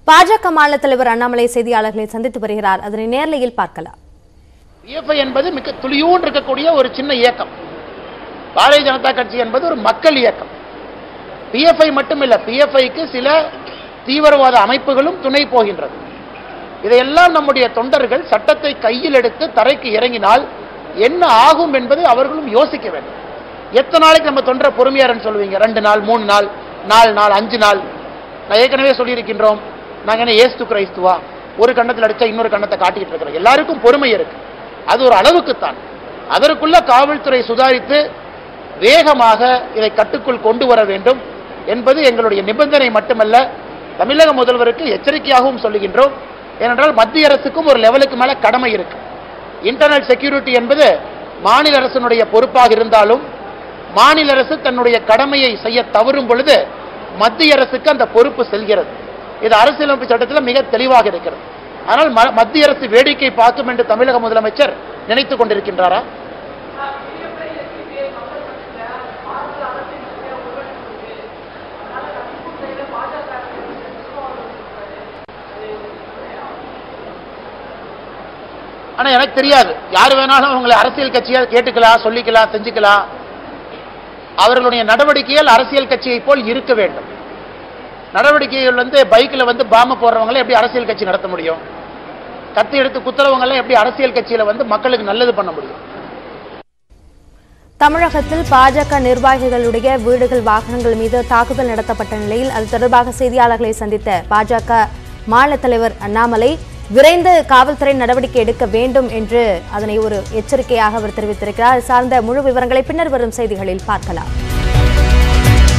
பாஜக மாநில தலைவர் அண்ணாமலை செய்தியாளர்களை சந்தித்து வருகிறார் அதனை நேர்லையில் பார்க்கலாம் பிஎஃப்ஐ என்பது மிக துளியூன் இருக்கக்கூடிய ஒரு சின்ன இயக்கம் பாரதிய ஜனதா கட்சி என்பது ஒரு மக்கள் இயக்கம் பிஎஃப்ஐ மட்டுமில்ல பிஎஃப்ஐக்கு சில தீவிரவாத அமைப்புகளும் துணை போகின்றது இதையெல்லாம் நம்முடைய தொண்டர்கள் சட்டத்தை கையில் எடுத்து தரைக்கு இறங்கினால் என்ன ஆகும் என்பதை அவர்களும் யோசிக்க வேண்டும் எத்தனை நாளைக்கு நம்ம தொண்டரை பொறுமையாரன்னு சொல்லுவீங்க ரெண்டு நாள் மூணு நாள் நாலு நாள் அஞ்சு நாள் நான் ஏற்கனவே சொல்லியிருக்கின்றோம் நாங்கள் என்ன ஏஸ்து கிரைஸ்துவா ஒரு கண்ணத்தில் அடிச்சா இன்னொரு கண்ணத்தை காட்டிக்கிட்டு இருக்கிறோம் எல்லாருக்கும் பொறுமை இருக்கு அது ஒரு அளவுக்குத்தான் அதற்குள்ள காவல்துறை சுதாரித்து வேகமாக இதை கட்டுக்குள் கொண்டு வர வேண்டும் என்பது எங்களுடைய நிபந்தனை மட்டுமல்ல தமிழக முதல்வருக்கு எச்சரிக்கையாகவும் சொல்லுகின்றோம் ஏனென்றால் மத்திய அரசுக்கும் ஒரு லெவலுக்கு மேல கடமை இருக்கு இன்டர்னல் செக்யூரிட்டி என்பது மாநில அரசினுடைய பொறுப்பாக இருந்தாலும் மாநில அரசு தன்னுடைய கடமையை செய்ய தவறும் பொழுது மத்திய அரசுக்கு அந்த பொறுப்பு செல்கிறது இது அரசியலமைப்பு சட்டத்தில் மிக தெளிவாக இருக்கிறது ஆனால் ம- மத்திய அரசு வேடிக்கை பார்க்கும் என்று தமிழக முதலமைச்சர் நினைத்துக் கொண்டிருக்கின்றாரா ஆனா எனக்கு தெரியாது யார் வேணாலும் அவங்களை அரசியல் கட்சியா கேட்டுக்கலாம் சொல்லிக்கலாம் செஞ்சுக்கலாம் அவர்களுடைய நடவடிக்கைகள் அரசியல் கட்சியை போல் இருக்க வேண்டும் நடவடிக்கைகள் வந்து பைக்கில் வந்து பாம்பு போடுறவங்களை எப்படி அரசியல் கட்சி நடத்த முடியும் கத்தி எடுத்து குத்துறவங்களை எப்படி அரசியல் கட்சியில வந்து மக்களுக்கு நல்லது பண்ண முடியும் தமிழகத்தில் பாஜக நிர்வாகிகளுடைய வீடுகள் வாகனங்கள் மீது தாக்குதல் நடத்தப்பட்ட நிலையில் அது தொடர்பாக செய்தியாளர்களை சந்தித்த பாஜக மாநில தலைவர் அண்ணாமலை விரைந்து காவல்துறை நடவடிக்கை எடுக்க வேண்டும் என்று அதனை ஒரு எச்சரிக்கையாக அவர் தெரிவித்திருக்கிறார் இது சார்ந்த முழு விவரங்களை பின்னர் வரும் செய்திகளில் பார்க்கலாம்